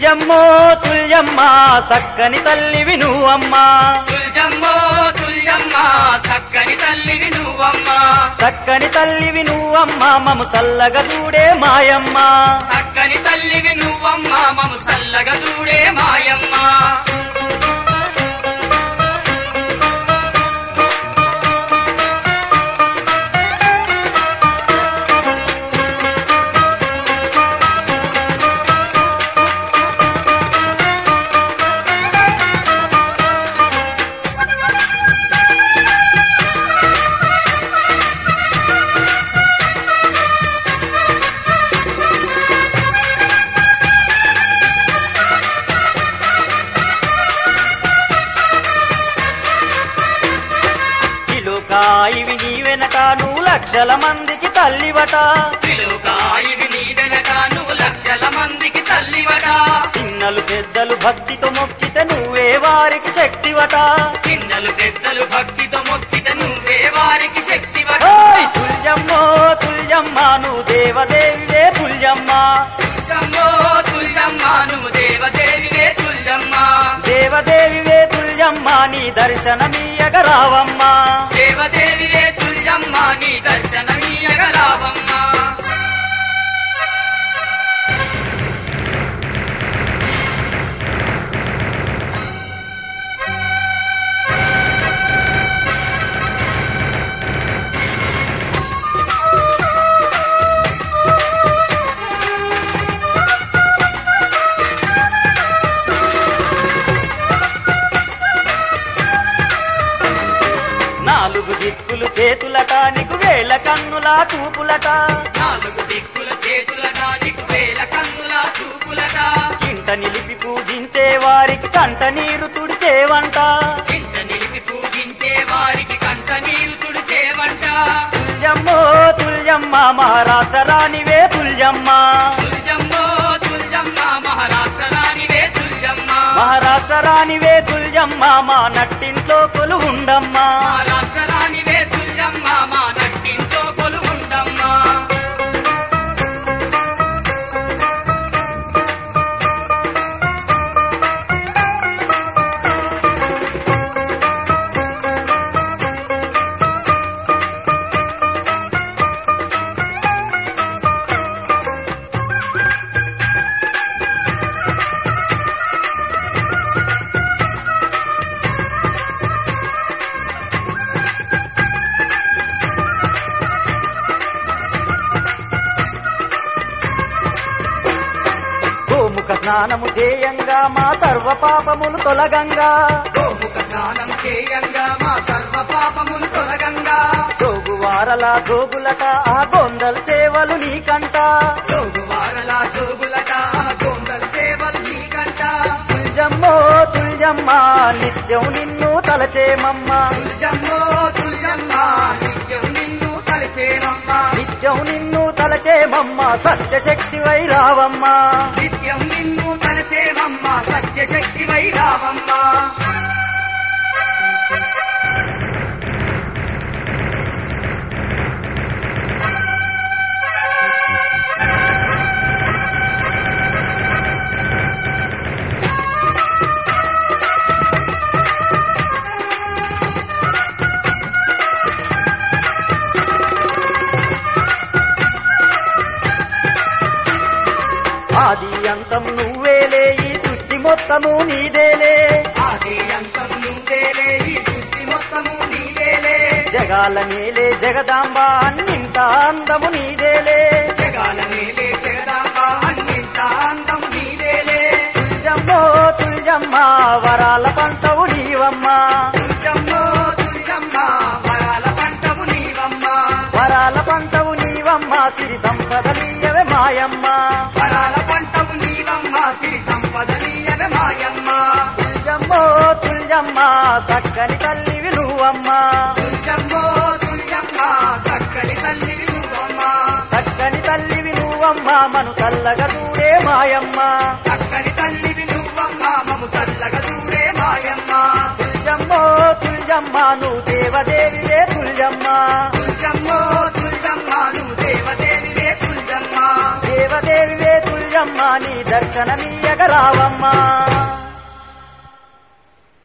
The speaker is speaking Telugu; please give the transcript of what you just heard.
తుల్జమ్మో తుల్జమ్మ సక్కని తల్లివి నువ్వమ్మా తుల్జమ్మో తుల్జమ్మ చక్కని తల్లివి నువ్వమ్మ చక్కని తల్లివి నువ్వమ్మా మము చల్లగా చూడే మాయమ్మ చక్కని తల్లివి నువ్వమ్మ మము సల్లగా చూడే మాయమ్మ చిలుకాయివి నీ వెనక నువ్వు లక్షల మందికి తల్లివట పిలుకాయివి నీ వెనక నువ్వు లక్షల మందికి తల్లివట చిన్నలు పెద్దలు భక్తితో మొక్కితే నువ్వే వారికి శక్తివట చిన్నలు పెద్దలు భక్తితో మొక్కిత నువ్వే వారికి శక్తివట ఓయ్ తుల్జమ్మో తుల్జమ్మ నువ్వు దేవదేవివే తుల్జమ్మ తుల్జమ్మో తుల్జమ్మ నువ్వు దేవదేవివే తుల్జమ్మ దేవదేవివే తుల్జమ్మ నీ దర్శనమీయగ రావమ్మా దేవదేవివే తుల్జమ్మ నీ దర్శనమీయగ రావమ్మ నాలుగు దిక్కులు చేతులట నీకు వేల కన్నుల చూపులట నాలుగు దిక్కుల చేతులట నీకు వేల కన్నుల చూపులట ఇంట నిలిపి పూజించే వారికి కంట నీరు తుడిచేవంట ఇంట నిలిపి పూజించే వారికి కంట నీరు తుడిచేవంట తుల్జమ్మో తుల్జమ్మ మహారాష్ట్ర రాణివే తుల్జమ్మ తుల్జమ్మో తుల్జమ్మ మహారాష్ట్ర రాణివే తుల్జమ్మ మహారాష్ట్ర రాణివే తుల్జమ్మ మా నట్టింట్లో కొలు ఉండమ్మా మహారాష్ట్ర రాణివే తుల్జమ్మ మా నట్టింట్లో కొలువుండమ్మా గోముఖ స్నానము చేయంగా మా సర్వ పాపములు తొలగంగా గోముఖ స్నానం చేయంగా మా సర్వ పాపములు తొలగంగా జోగువారల జోగులట ఆ గొందల సేవలు నీకంట జోగువారల జోగులట గోందల సేవలు నీకంట తుల్జమ్మో తుల్జమ్మ నిత్యం నిన్ను తలచేమమ్మ తుల్జమ్మో తుల్జమ్మ నిత్యం నిన్ను తలచేమమ్మ నిత్యం నిన్ను తలచేమమ్మ సత్యశక్తి వైరావమ్మ నిత్యం నిన్ను తలచేమమ్మ సత్యశక్తి వైరావమ్మ ఆది అంతం నువ్వేలే ఈ సృష్టి మొత్తము నీదేలే ఆది అంతం నువ్వేలే ఈ సృష్టి మొత్తము నీవేలే జగాల నేలే జగదాంబ అన్నింత అందము నీదేలే జగాల మేలే జగదాంబ అన్నింత అందం నీవేలే తుల్జమ్మో తుల్జమ్మ వరాల పంటవు నీవమ్మ తుల్జమ్మో తుల్జమ్మ వరాల పంటవు నీవమ్మ వరాల పంటవు నీవమ్మ సిరి సంపద నీయవే మాయమ్మ వరాల పంటవు నీవమ్మ సిరి సంపద నీయవే మాయమ్మ తుల్జమ్మో తుల్జమ్మ చక్కని తల్లివి నువ్వమ్మ తుల్జమ్మో తుల్జమ్మ చక్కని తల్లివి నువ్వమ్మ చక్కని తల్లివి నువ్వమ్మ మను చల్లగా చూడే మాయమ్మ చక్కని తల్లివి నువ్వమ్మ మము చల్లగా చూడే మాయమ్మ తుల్జమ్మో తుల్జమ్మ నువ్వు దేవదేవివే తుల్జమ్మ తుల్జమ్మో తుల్జమ్మ నువ్వు దేవదేవివే తుల్జమ్మ దేవదేవివే తుల్జమ్మ నీ దర్శనమీయగ రావమ్మా